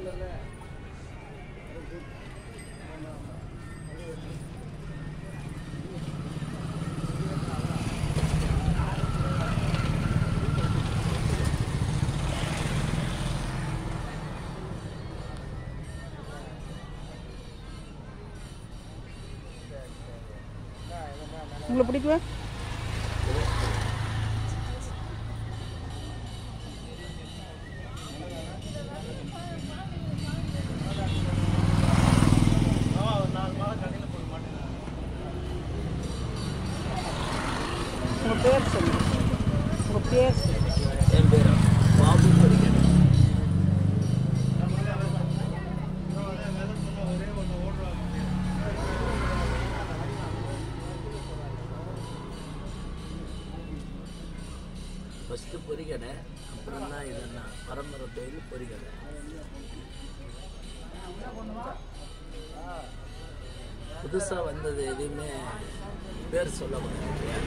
உங்களுக்கு பிடிக்குமா உங்க பேர் சொல்லுங்க உங்க பேர் சொல்லுங்க என் பேர் பாபு படிக்கணும் ஃபஸ்ட்டு பொறிக்கடை அப்புறம் தான் இதுன்னா பரம்பரை தொழில் பொறிக்கடை புதுசாக வந்தது எதையுமே பேர் சொல்லக்கூடாது இல்லையா?